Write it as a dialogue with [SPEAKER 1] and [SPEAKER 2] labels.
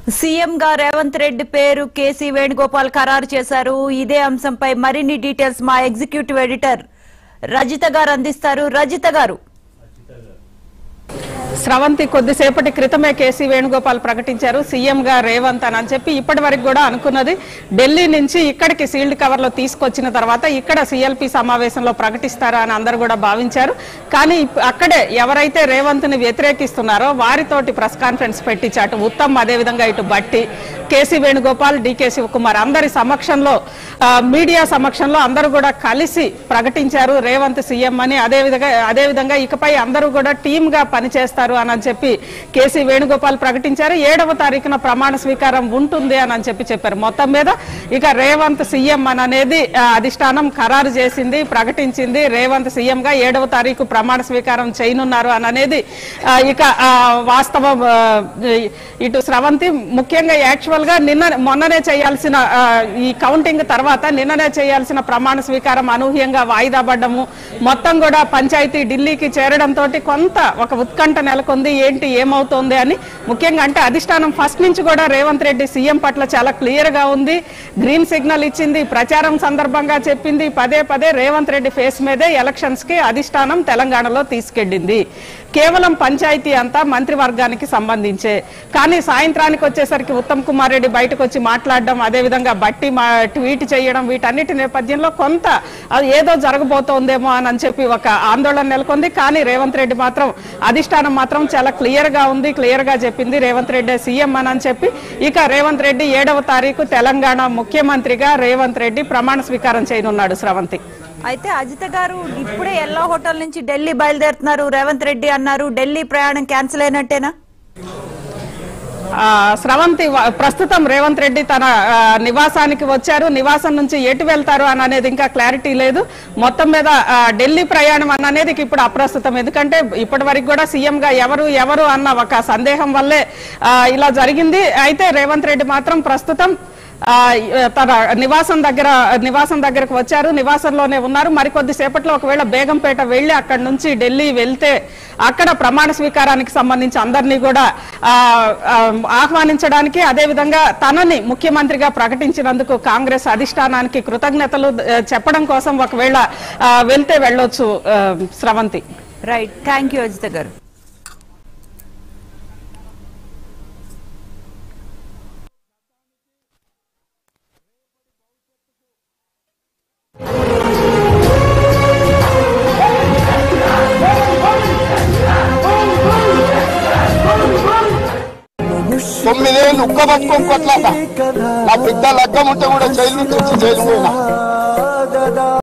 [SPEAKER 1] CM గా రేవంత్ రెడ్డి పేరు KC Venugopal ఖరారు చేశారు ఇదే అంశంపై మరిన్ని డీటెయిల్స్ మా ఎగ్జిక్యూటివ్ ఎడిటర్ రజిత గారు అందిస్తారు రజిత గారు
[SPEAKER 2] స్రవంతి కొద్దిసేపటి క్రితమే కేసీ వేణుగోపాల్ ప్రకటించారు సీఎం గా రేవంత్ అని అని చెప్పి ఇప్పటి వరకు కూడా అనుకున్నది ఢిల్లీ నుంచి ఇక్కడికి సీల్డ్ కవర్ లో తీసుకొచ్చిన తర్వాత ఇక్కడ సిఎల్పి సమావేశంలో ప్రకటిస్తారా అని అందరు కూడా భావించారు కానీ ఇప్- అక్కడే ఎవరైతే రేవంత్ ని వ్యతిరేకిస్తున్నారో వారితోటి ప్రెస్ కాన్ఫరెన్స్ పెట్టించాటు ఉత్తమ్ అదేవిధంగా ఇటు బట్టి కేసీ వేణుగోపాల్ డికే శివకుమార్ అందరి సమక్షంలో ఆ, మీడియా సమక్షంలో అందరూ కూడా కలిసి ప్రకటించారు రేవంత్ సీఎం అని అదేవిధంగా అదేవిధంగా ఇకపై అందరూ కూడా టీమ్ గా పనిచేస్తారు అని అని చెప్పి కేసీ వేణుగోపాల్ ప్రకటించారు ఏడవ తారీఖున ప్రమాణ స్వీకారం ఉంటుంది అని అని చెప్పి చెప్పారు మొత్తం మీద ఇక రేవంత్ సీఎం అని అనేది ఆ, అధిష్టానం ఖరారు చేసింది ప్రకటించింది రేవంత్ సీఎం గా ఏడవ తారీఖు ప్రమాణ స్వీకారం చేయనున్నారు అని అనేది ఆ, ఇక ఆ, వాస్తవం ఆ, ఇటు స్రవంతి ముఖ్యంగా యాక్చువల్ గా నిన్న మొన్ననే చేయాల్సిన ఆ, ఈ కౌంటింగ్ తర్వాత నిన్ననే చేయాల్సిన ప్రమాణ స్వీకారం అనూహ్యంగా వాయిదా పడ్డము మొత్తం కూడా పంచాయతీ ఢిల్లీకి చేరడంతో కొంత ఒక ఉత్కంఠ నెలకొంది ఏంటి ఏమవుతోంది అని ముఖ్యంగా అంటే అధిష్టానం ఫస్ట్ నుంచి కూడా రేవంత్ రెడ్డి సీఎం పట్ల చాలా క్లియర్ గా ఉంది గ్రీన్ సిగ్నల్ ఇచ్చింది ప్రచారం సందర్భంగా చెప్పింది పదే పదే రేవంత్ రెడ్డి ఫేస్ మీదే ఎలక్షన్స్ కి అధిష్టానం తెలంగాణలో తీసుకెళ్ళింది కేవలం పంచాయతీ అంతా మంత్రివర్గానికి సంబంధించే కానీ సాయంత్రానికి వచ్చేసరికి ఉత్తమ్ కుమార్ రెడ్డి బయటకు వచ్చి మాట్లాడడం అదేవిధంగా బట్టి మా ట్వీట్ చేయడం వీటన్నిటి నేపథ్యంలో కొంత అది ఏదో జరగబోతోందేమో అని అని చెప్పి ఒక ఆందోళన నెలకొంది కానీ రేవంత్ రెడ్డి మాత్రం అధిష్టానం మాత్రం చాలా క్లియర్ గా ఉంది క్లియర్ గా చెప్పింది రేవంత్ రెడ్డి సీఎం అని అని చెప్పి ఇక రేవంత్ రెడ్డి ఏడవ తారీఖు తెలంగాణ ముఖ్యమంత్రిగా రేవంత్ రెడ్డి ప్రమాణ స్వీకారం చేయనున్నాడు స్రవంతి
[SPEAKER 1] అయితే అజిత గారు ఇప్పుడే ఎల్లో హోటల్ నుంచి ఢిల్లీ బయలుదేరుతున్నారు రేవంత్ రెడ్డి అన్నారు ఢిల్లీ ప్రయాణం క్యాన్సిల్ అయినట్టేనా
[SPEAKER 2] ఆ, స్రవంతి వ- ప్రస్తుతం రేవంత్ రెడ్డి తన ఆ, నివాసానికి వచ్చారు నివాసం నుంచి ఎటు వెళ్తారు అని అనేది ఇంకా క్లారిటీ లేదు మొత్తం మీద ఆ, ఢిల్లీ ప్రయాణం అన్న అనేది ఇప్పుడు అప్రస్తుతం ఎందుకంటే ఇప్పటి వరకు కూడా సీఎం గా ఎవరు ఎవరు అన్న ఒక సందేహం వల్లే ఆ, ఇలా జరిగింది అయితే రేవంత్ రెడ్డి మాత్రం ప్రస్తుతం ఆ, తన నివాసం దగ్గర నివాసం దగ్గరకు వచ్చారు నివాసంలోనే ఉన్నారు మరికొద్ది సేపట్లో ఒకవేళ బేగంపేట వెళ్లి అక్కడ నుంచి ఢిల్లీ వెళ్తే అక్కడ ప్రమాణ స్వీకారానికి సంబంధించి అందరినీ కూడా ఆ, ఆ, ఆహ్వానించడానికి అదేవిధంగా తనని ముఖ్యమంత్రిగా ప్రకటించినందుకు కాంగ్రెస్ అధిష్టానానికి కృతజ్ఞతలు ఆ, చెప్పడం కోసం ఒకవేళ ఆ, వెళ్తే వెళ్ళొచ్చు ఆ, Sravanthi
[SPEAKER 1] right thank you Ajitha garu
[SPEAKER 3] తొమ్మిదేళ్ళు ఉక్క పట్టుకొని కొట్లాట నా బిడ్డ లగ్గం ఉంటే కూడా జైలు నుంచి వచ్చి జైలు పోయినా